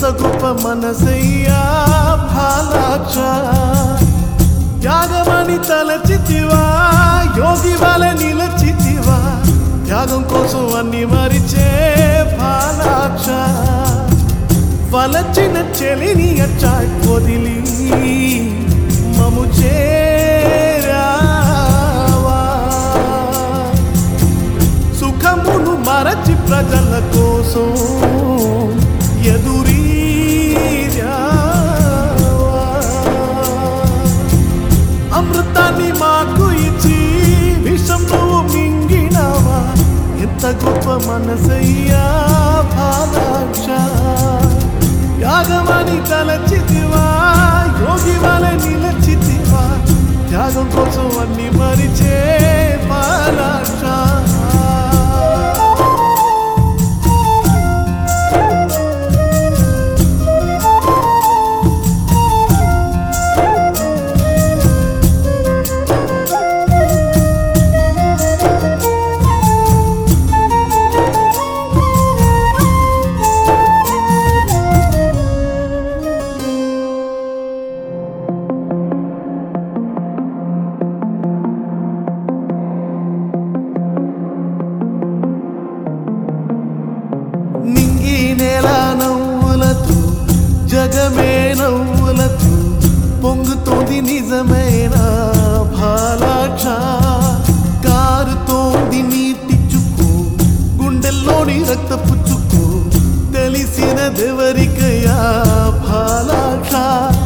ఎంత గొప్ప మనసయ్యా భాలాక్ష త్యాగమని తలచితివా యోగి వలె నిలచితివా త్యాగం కోసం అన్ని మరిచే భాలాక్ష వలచిన చెలిని అచ్చా వదిలి మము చేరావా సుఖమును మరచి ప్రజల కోసం ఎదురీరావా అమృతాన్ని మాకు ఇచ్చి విషం నువ్వు మింగినావా ఎంత గొప్ప మనసయ్యా బాలాక్ష యాగమని తలచితివా యోగి వలె నిలచితివా త్యాగం కోసం అన్ని మరిచే బాలాక్ష నింగి నేల నవ్వులతో జగమే నవ్వులతో పొంగుతోంది నిజమైన భాలాక్ష కారుతోంది నీటి చుక్కు గుండెల్లోని రక్తపు చుక్కు తెలిసిన దేవరికయా భాలాక్ష